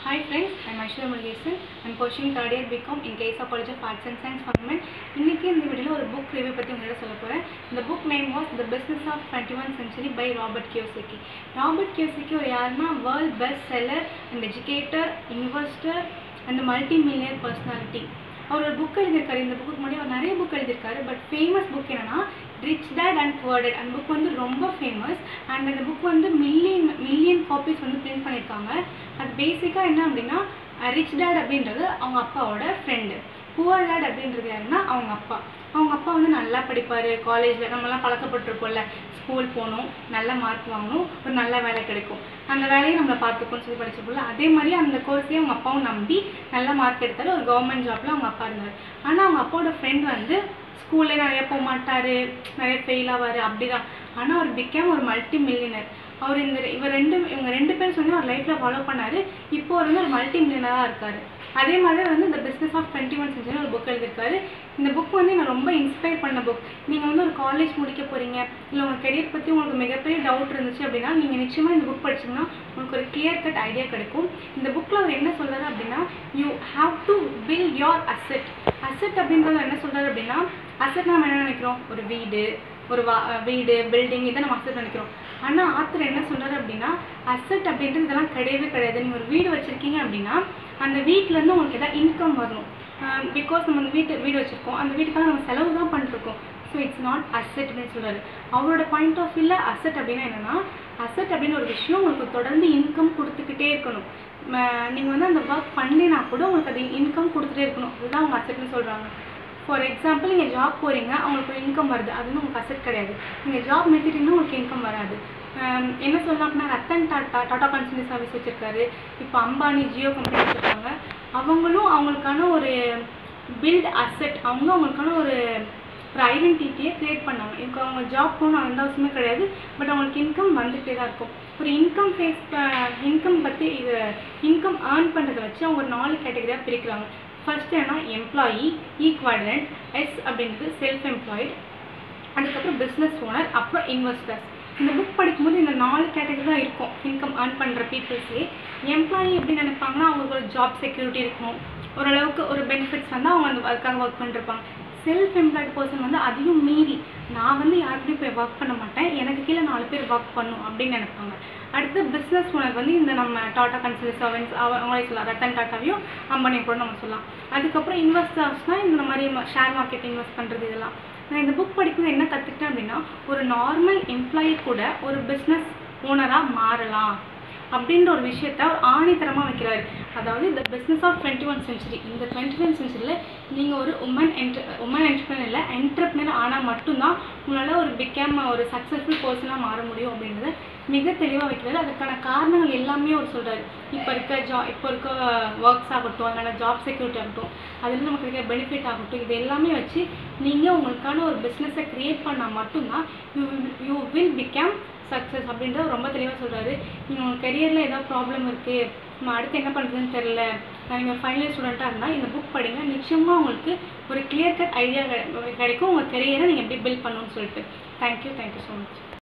Hi friends, I'm Aishwarya Murugesan. I'm pursuing third year BCom in case of College of Arts and Science Government. இன்னைக்கு இந்த வீடியோவில் ஒரு book review பற்றி உங்கள்கிட்ட சொல்ல போகிறேன் இந்த book name was the business of twenty one century by Robert Kiyosaki Robert Kiyosaki ஒரு யாருன்னா world best seller and educator investor and multi millionaire personality அவர் ஒரு புக் எழுதியிருக்காரு இந்த புக்கு முன்னாடி அவர் நிறைய புக் எழுதியிருக்காரு பட் ஃபேமஸ் புக் என்னன்னா rich dad and poor dad அந்த புக் வந்து ரொம்ப ஃபேமஸ் அண்ட் அந்த புக் வந்து மில்லியன் மில்லியன் காப்பீஸ் வந்து பிரிண்ட் பண்ணியிருக்காங்க அது பேசிக்காக என்ன அப்படின்னா ரிச் டேட் அப்படின்றது அவங்க அப்பாவோட ஃப்ரெண்டு புவர் டேட் அப்படின்றது யாருன்னா அவங்க அப்பா அவங்க அப்பா வந்து நல்லா படிப்பார் காலேஜில் நம்மலாம் பழக்கப்பட்டிருப்போம்ல ஸ்கூல் போகணும் நல்ல மார்க் வாங்கணும் ஒரு நல்ல வேலை கிடைக்கும் அந்த வேலையை நம்மளை பார்த்துக்கோன்னு சொல்லி படிச்சிருப்போம்ல அதே மாதிரி அந்த கோர்ஸையும் அவங்க அப்பாவும் நம்பி நல்ல மார்க் எடுத்தாரு ஒரு கவர்மெண்ட் ஜாப்ல அவங்க அப்பா இருந்தார் ஆனால் அவங்க அப்பாவோட ஃப்ரெண்ட் வந்து ஸ்கூல்ல நிறைய போக மாட்டார் நிறைய ஃபெயில் ஆவார் அப்படிதான் ஆனால் அவர் பிகேம் ஒரு மல்டி மில்லியனர் அவர் இந்த இவர் ரெண்டு இவங்க ரெண்டு பேரும் சொல்லி அவர் லைஃப்பில் ஃபாலோ பண்ணார் இப்போ அவர் வந்து ஒரு மல்டி மில்லியனராக இருக்கார் அதே மாதிரி வந்து இந்த business of twenty one century ஒரு புக் எழுதியிருக்காரு இந்த புக் வந்து நான் ரொம்ப இன்ஸ்பயர் பண்ண புக் நீங்கள் வந்து ஒரு காலேஜ் முடிக்க போகிறீங்க இல்லை உங்கள் கெரியர் பற்றி உங்களுக்கு மிகப்பெரிய டவுட் இருந்துச்சு அப்படின்னா நீங்கள் நிச்சயமாக இந்த புக் படிச்சிங்கன்னா உங்களுக்கு ஒரு கிளியர் கட் ஐடியா கிடைக்கும் இந்த புக்கில் அவர் என்ன சொல்கிறாரு அப்படின்னா you have to build your asset asset அப்படின்றது என்ன சொல்கிறாரு அப்படின்னா அசெட் நம்ம என்ன நினைக்கிறோம் ஒரு வீடு ஒரு வா வீடு பில்டிங் இதை நம்ம அசெட் நினைக்கிறோம் ஆனால் ஆத்தர் என்ன சொல்கிறாரு அப்படின்னா அசெட் அப்படின்றது இதெல்லாம் கிடையவே கிடையாது நீங்கள் ஒரு வீடு வச்சுருக்கீங்க அப்படின்னா அந்த வீட்டிலேருந்து உங்களுக்கு எதாவது இன்கம் வரணும் பிகாஸ் நம்ம அந்த வீட்டு வீடு வச்சுருக்கோம் அந்த வீட்டுக்காக நம்ம செலவு தான் பண்ணிருக்கோம் ஸோ இட்ஸ் நாட் அசெட் அப்படின்னு சொல்கிறாரு அவரோட பாயிண்ட் ஆஃப் வியூவில் அசெட் அப்படின்னா என்னென்னா அசெட் அப்படின்னு ஒரு விஷயம் உங்களுக்கு தொடர்ந்து இன்கம் கொடுத்துக்கிட்டே இருக்கணும் நீங்கள் வந்து அந்த ஒர்க் பண்ணினா கூட உங்களுக்கு அது இன்கம் கொடுத்துட்டே இருக்கணும் அதுதான் அவங்க அசெட்னு சொல்கிறாங்க ஃபார் எக்ஸாம்பிள் நீங்கள் ஜாப் போகிறீங்க அவங்களுக்கு ஒரு இன்கம் வருது அது வந்து உங்களுக்கு அசெட் கிடையாது நீங்கள் ஜாப் நிறுத்திட்டீங்கன்னா உங்களுக்கு இன்கம் வராது என்ன சொல்லலாம் அப்படின்னா ரத்தன் டாட்டா டாடா கன்சூமர் சர்வீஸ் வச்சுருக்காரு இப்போ அம்பானி ஜியோ கம்பெனி வச்சுருக்காங்க அவங்களும் அவங்களுக்கான ஒரு பில்ட் அசெட் அவங்க அவங்களுக்கான ஒரு ஒரு ஐடென்டிட்டியை க்ரியேட் பண்ணாங்க இப்போ அவங்க ஜாப் போகணும் அந்த அவசியமே கிடையாது பட் அவங்களுக்கு இன்கம் வந்துகிட்டே தான் இருக்கும் ஒரு இன்கம் ஃபேஸ் இன்கம் பற்றி இது இன்கம் ஏர்ன் பண்ணுறதை வச்சு அவங்க ஒரு நாலு கேட்டகரியாக பிரிக்கிறாங்க ஃபர்ஸ்ட் என்ன எம்ப்ளாயி ஈக்வாலண்ட் எஸ் அப்படின்றது செல்ஃப் எம்ப்ளாய்டு அதுக்கப்புறம் பிஸ்னஸ் ஓனர் அப்புறம் இன்வெஸ்டர்ஸ் இந்த புக் படிக்கும்போது இந்த நாலு கேட்டகரி தான் இருக்கும் இன்கம் ஏர்ன் பண்ணுற பீப்புள்ஸே எம்ப்ளாயி எப்படி நினைப்பாங்கன்னா அவங்களுக்கு ஒரு ஜாப் செக்யூரிட்டி இருக்கணும் ஓரளவுக்கு ஒரு பெனிஃபிட்ஸ் வந்து அவங்க அந்த அதுக்காக ஒர்க் பண்ணிருப்பாங்க செல்ஃப் எம்ப்ளாய்டு பர்சன் வந்து அதையும் மீறி நான் வந்து யாருக்கிட்டையும் போய் ஒர்க் பண்ண மாட்டேன் எனக்கு கீழே நாலு பேர் ஒர்க் பண்ணும் அப்படின்னு நினைப்பாங்க அடுத்து பிஸ்னஸ் ஓனர் வந்து இந்த நம்ம டாடா கன்சல்ட் சர்வன்ஸ் அவங்களே சொல்லலாம் ரத்தன் டாட்டாவையும் அம்பானியும் கூட நம்ம சொல்லலாம் அதுக்கப்புறம் இன்வெஸ்டர்ஸ்னால் இந்த மாதிரி ஷேர் மார்க்கெட் இன்வெஸ்ட் பண்ணுறது இதெல்லாம் நான் இந்த புக் படிக்கும்போது என்ன கற்றுக்கிட்டேன் அப்படின்னா ஒரு நார்மல் எம்ப்ளாயி கூட ஒரு பிஸ்னஸ் ஓனராக மாறலாம் அப்படின்ற ஒரு விஷயத்த ஒரு ஆணித்தரமாக வைக்கிறாரு அதாவது இந்த business of twenty one century இந்த டுவெண்ட்டி ஒன் சென்ச்சுரியில் நீங்கள் ஒரு உமன் என்ட்ர உமன் என்டர்பிரினர் இல்லை என்டர்பிரினர் ஆனால் மட்டும்தான் உங்களால் ஒரு பிகேம் ஒரு சக்ஸஸ்ஃபுல் பர்சனாக மாற முடியும் அப்படின்றத மிக தெளிவாக வைக்கிறாரு அதுக்கான காரணங்கள் எல்லாமே அவர் சொல்கிறாரு இப்போ இருக்க ஜா இப்போ இருக்க ஒர்க்ஸ் ஆகட்டும் அதனால ஜாப் செக்யூரிட்டி ஆகட்டும் அதில் நமக்கு இருக்க பெனிஃபிட் ஆகட்டும் இது எல்லாமே வச்சு நீங்கள் உங்களுக்கான ஒரு பிஸ்னஸை க்ரியேட் பண்ணால் மட்டும்தான் you you will become success அப்படின்றத ரொம்ப தெளிவாக சொல்கிறாரு நீங்கள் உங்கள் கெரியரில் ஏதாவது ப்ராப்ளம் இருக்குது நம்ம அடுத்து என்ன பண்ணுறதுன்னு தெரில நீங்கள் ஃபைனல் இயர் ஸ்டூடெண்ட்டாக இருந்தால் இந்த புக் படிங்க நிச்சயமாக உங்களுக்கு ஒரு கிளியர் கட் ஐடியா கிடைக்கும் உங்கள் கெரியரை நீங்கள் எப்படி பில்ட் பண்ணணும்னு சொல்லிட்டு தேங்க்யூ தேங்க்யூ ஸோ மச்